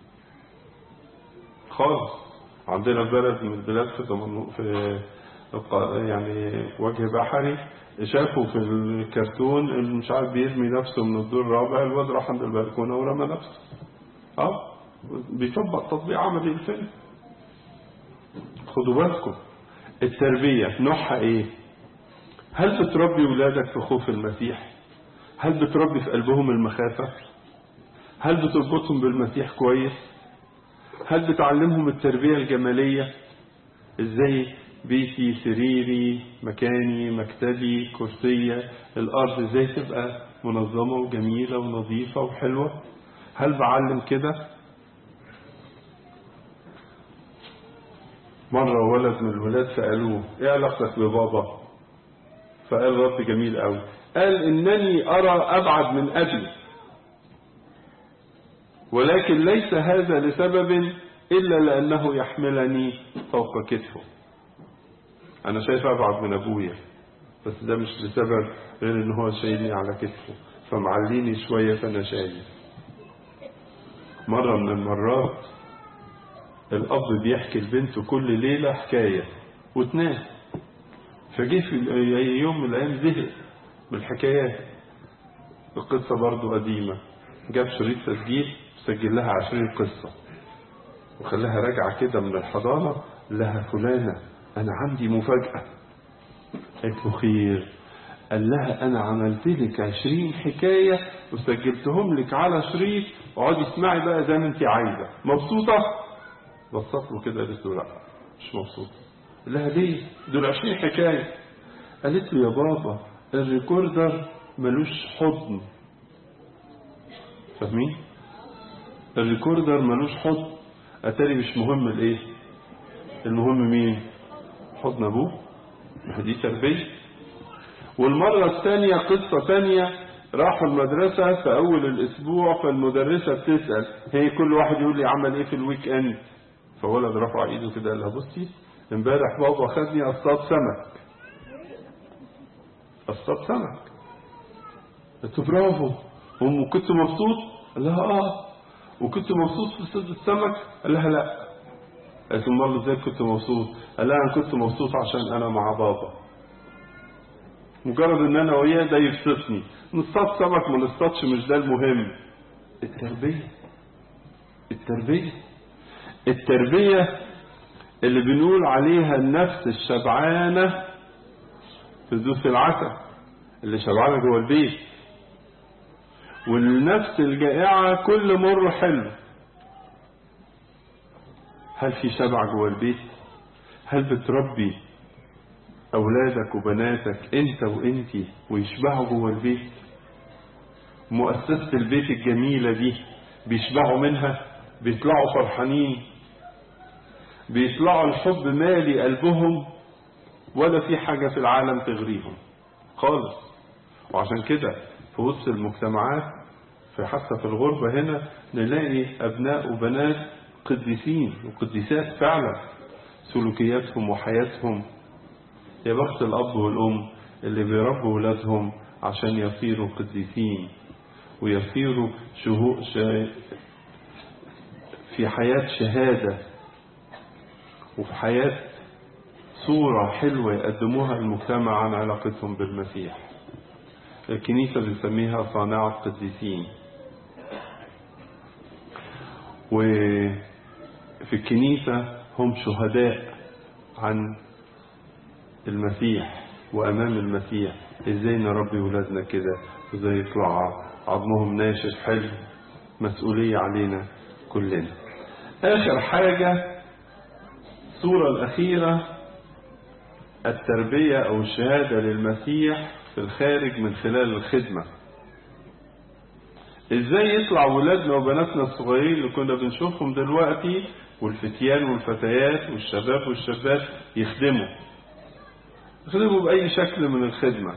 خالص عندنا بلد من البلاد في ضمن في يعني وجه بحري شافوا في الكرتون اللي مش عارف بيرمي نفسه من الدور الرابع الواد راح عند البلكونه ورمى نفسه اه بيطبق تطبيق عملي الفيلم خدوا بالكم التربيه نوعها ايه هل بتربي ولادك في خوف المسيح هل بتربي في قلبهم المخافه هل بتربطهم بالمسيح كويس هل بتعلمهم التربية الجمالية ازاي بيتي سريري مكاني مكتبي كرسية الارض ازاي تبقى منظمة وجميلة ونظيفة وحلوة هل بعلم كده مرة ولد من الولاد سألوه ايه علاقتك ببابا فقال رد جميل قوي قال انني ارى ابعد من ابي ولكن ليس هذا لسبب إلا لأنه يحملني فوق كتفه أنا شايف أبعد من أبويا بس ده مش لسبب غير إن هو شايلني على كتفه فمعليني شوية فأنا شايل مرة من المرات الأب بيحكي لبنته كل ليلة حكاية وتنام فجه في يوم من الأيام زهق بالحكايات القصة برضو قديمة جاب شريط تسجيل سجل لها عشرين قصة وخلاها راجعة كده من الحضانة لها فلانة أنا عندي مفاجأة قالت له خير قال لها أنا عملت لك عشرين حكاية وسجلتهم لك على شريط اقعدي اسمعي بقى زي ما أنت عايزة مبسوطة؟ بصت له كده قالت له لا مش مبسوطة قال لها ليه؟ دول عشرين حكاية قالت له يا بابا الريكوردر ملوش حضن فاهمين؟ الريكوردر ملوش حضن اتاري مش مهم الايه المهم مين حضن ابوه ما دي تربيه والمره الثانيه قصه ثانيه راحوا المدرسه في اول الاسبوع فالمدرسه بتسال هي كل واحد يقول لي عمل ايه في الويك اند فولد رفع ايده كده قال لها بصي امبارح بابا خدني اصطاد سمك اصطاد سمك قلت برافو وكنت مبسوط قال لها اه وكنت مبسوط في صيد السمك قال لها لا قالت له امال ازاي كنت مبسوط قال لها انا كنت مبسوط عشان انا مع بابا مجرد ان انا وياه ده يبسطني نصطاد سمك ما نصطادش مش ده المهم التربيه التربيه التربيه اللي بنقول عليها النفس الشبعانه تدوس العسل اللي شبعانه جوه البيت والنفس الجائعه كل مر حلو هل في شبع جوه البيت هل بتربي أولادك وبناتك أنت وأنتي ويشبعوا جوه البيت مؤسسة البيت الجميلة دي بيشبعوا منها بيطلعوا فرحانين بيطلعوا الحب مالي قلبهم ولا في حاجة في العالم تغريهم خالص وعشان كده في وسط المجتمعات في حتى في الغربة هنا نلاقي أبناء وبنات قديسين وقديسات فعلا سلوكياتهم وحياتهم يا بخت الأب والأم اللي بيربوا ولادهم عشان يصيروا قديسين ويصيروا شهو شا... في حياة شهادة وفي حياة صورة حلوة يقدموها للمجتمع عن علاقتهم بالمسيح الكنيسة بنسميها صانعة قديسين وفي الكنيسة هم شهداء عن المسيح وأمام المسيح إزاي نربي ولادنا كده وإزاي يطلع عظمهم ناشف حلو مسؤولية علينا كلنا آخر حاجة الصورة الأخيرة التربية أو الشهادة للمسيح في الخارج من خلال الخدمة ازاي يطلع ولادنا وبناتنا الصغيرين اللي كنا بنشوفهم دلوقتي والفتيان والفتيات والشباب والشابات يخدموا يخدموا بأي شكل من الخدمة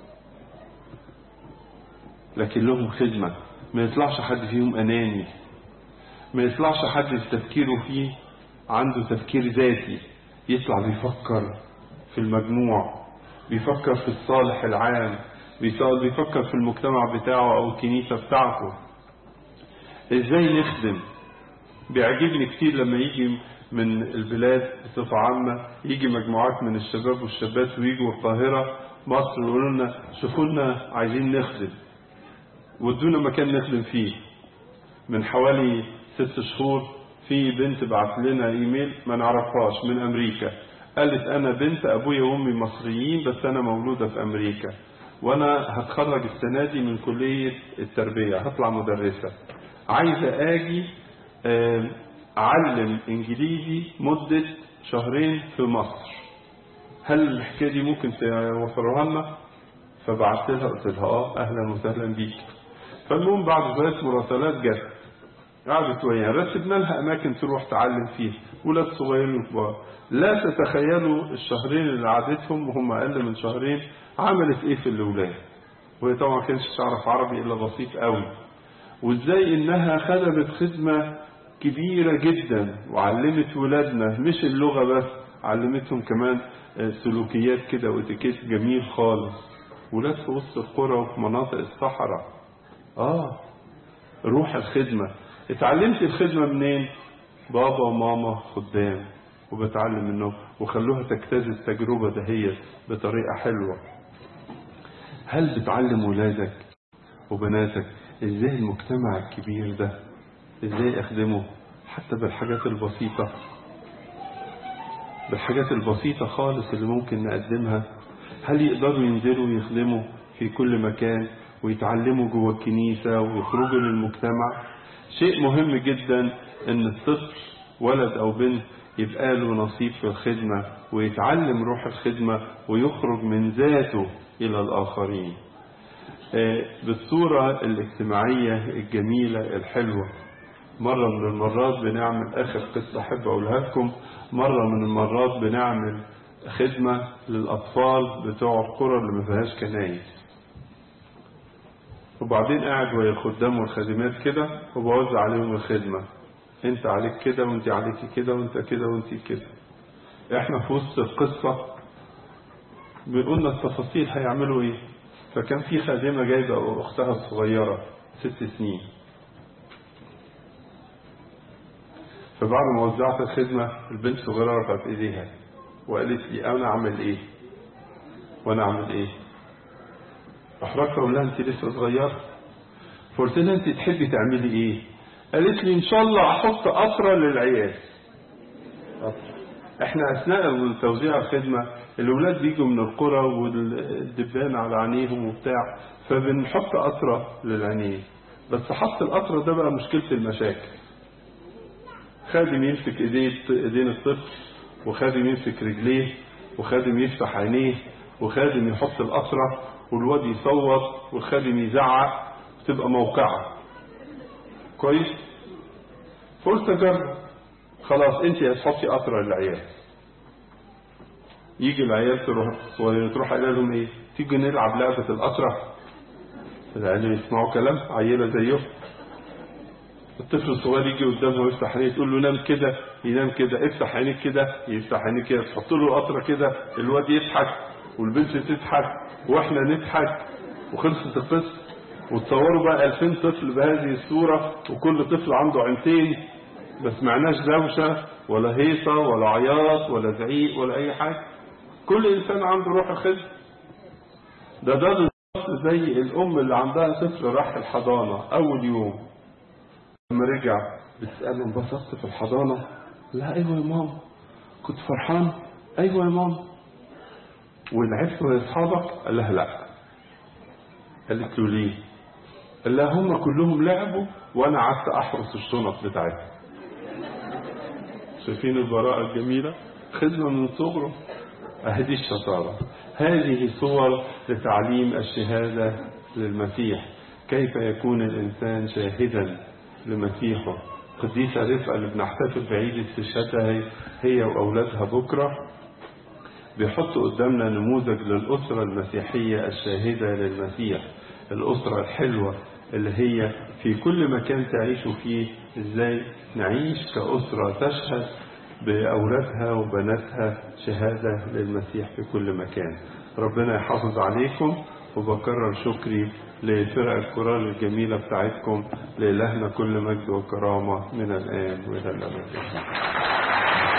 لكن لهم خدمة ما يطلعش حد فيهم أناني ما يطلعش حد في تفكيره فيه عنده تفكير ذاتي يطلع بيفكر في المجموع بيفكر في الصالح العام بيفكر في المجتمع بتاعه أو الكنيسة بتاعته إزاي نخدم بيعجبني كتير لما يجي من البلاد بصفة عامة يجي مجموعات من الشباب والشابات ويجوا القاهرة مصر ويقولوا لنا شوفوا لنا عايزين نخدم ودونا مكان نخدم فيه من حوالي ست شهور في بنت بعت لنا ايميل ما نعرفهاش من امريكا قالت انا بنت ابويا وامي مصريين بس انا مولوده في امريكا وانا هتخرج السنه دي من كليه التربيه هطلع مدرسه عايزه اجي اعلم انجليزي مده شهرين في مصر هل الحكايه دي ممكن توفروها لنا فبعت لها قلت لها اه اهلا وسهلا بيك فالمهم بعد شويه مراسلات جت قعدت وياها رتبنا لها اماكن تروح تعلم فيها ولاد صغيرين وكبار لا تتخيلوا الشهرين اللي قعدتهم وهم اقل من شهرين عملت ايه في الاولاد وهي طبعا ما كانتش تعرف عربي الا بسيط قوي وازاي انها خدمت خدمه كبيره جدا وعلمت ولادنا مش اللغه بس علمتهم كمان سلوكيات كده واتيكيت جميل خالص ولاد في وسط القرى وفي مناطق الصحراء اه روح الخدمه اتعلمت الخدمه منين بابا وماما خدام وبتعلم منهم وخلوها تجتاز التجربة دهيت بطريقة حلوة هل بتعلم ولادك وبناتك ازاي المجتمع الكبير ده ازاي اخدمه حتى بالحاجات البسيطة بالحاجات البسيطة خالص اللي ممكن نقدمها هل يقدروا ينزلوا يخدموا في كل مكان ويتعلموا جوه الكنيسة ويخرجوا للمجتمع شيء مهم جدا ان الطفل ولد او بنت يبقى له نصيب في الخدمة ويتعلم روح الخدمة ويخرج من ذاته إلى الآخرين بالصورة الاجتماعية الجميلة الحلوة مرة من المرات بنعمل آخر قصة أحب أقولها لكم مرة من المرات بنعمل خدمة للأطفال بتوع القرى اللي ما فيهاش كنايس وبعدين قاعد ويا الخدام والخادمات كده وبوزع عليهم الخدمة انت عليك كده وانت عليكي كده وانت كده وانت كده احنا في وسط القصة بنقولنا التفاصيل هيعملوا ايه فكان في خادمة جايبة اختها الصغيرة ست سنين فبعد ما وزعت الخدمة البنت صغيرة رفعت ايديها وقالت لي انا اعمل ايه وانا اعمل ايه احرجت اقول لها انت لسه صغيرة فقلت لها انت تحبي تعملي ايه قالت لي ان شاء الله احط قطرة للعيال قطرة. احنا اثناء توزيع الخدمة الاولاد بيجوا من القرى والدبان على عينيهم وبتاع فبنحط قطرة للعينين بس حط القطرة ده بقى مشكلة المشاكل خادم يمسك ايديه ايدين الطفل وخادم يمسك رجليه وخادم يفتح عينيه وخادم يحط القطرة والواد يصوت والخادم يزعق تبقى موقعة كويس فقلت اجرب خلاص انت هتحطي قطرة للعيال يجي العيال تروح تروح قايله لهم ايه تيجي نلعب لعبة القطرة العيال يسمعوا كلام عيلة زيهم الطفل الصغير يجي قدامه ويفتح عينيه تقول له نام كده ينام كده افتح عينيك كده يفتح عينيك كده تحط له قطره كده الواد يضحك والبنت تضحك واحنا نضحك وخلصت القصه وتصوروا بقى 2000 طفل بهذه الصوره وكل طفل عنده عينتين ما سمعناش دوشه ولا هيصه ولا عياط ولا زعيق ولا اي حاجه كل انسان عنده روح الخدمه ده ده بالظبط زي الام اللي عندها طفل راح الحضانه اول يوم لما رجع بتسأله انبسطت في الحضانة لا ايوه يا ماما كنت فرحان ايوه يا ماما ولعبت يا اصحابك قال لها لا قالت له ليه قال لها هم كلهم لعبوا وانا قعدت احرس الشنط بتاعتهم شايفين البراءة الجميلة خدمة من صغره اهدي الشطارة هذه صور لتعليم الشهادة للمسيح كيف يكون الإنسان شاهدا لمسيحه قديسة رفقة اللي بنحتفل بعيد استشهادها هي وأولادها بكرة بيحطوا قدامنا نموذج للأسرة المسيحية الشاهدة للمسيح الأسرة الحلوة اللي هي في كل مكان تعيشوا فيه ازاي نعيش كأسرة تشهد بأولادها وبناتها شهادة للمسيح في كل مكان ربنا يحافظ عليكم وبكرر شكري لفرق الكورال الجميلة بتاعتكم لإلهنا كل مجد وكرامة من الآن وإلى الأبد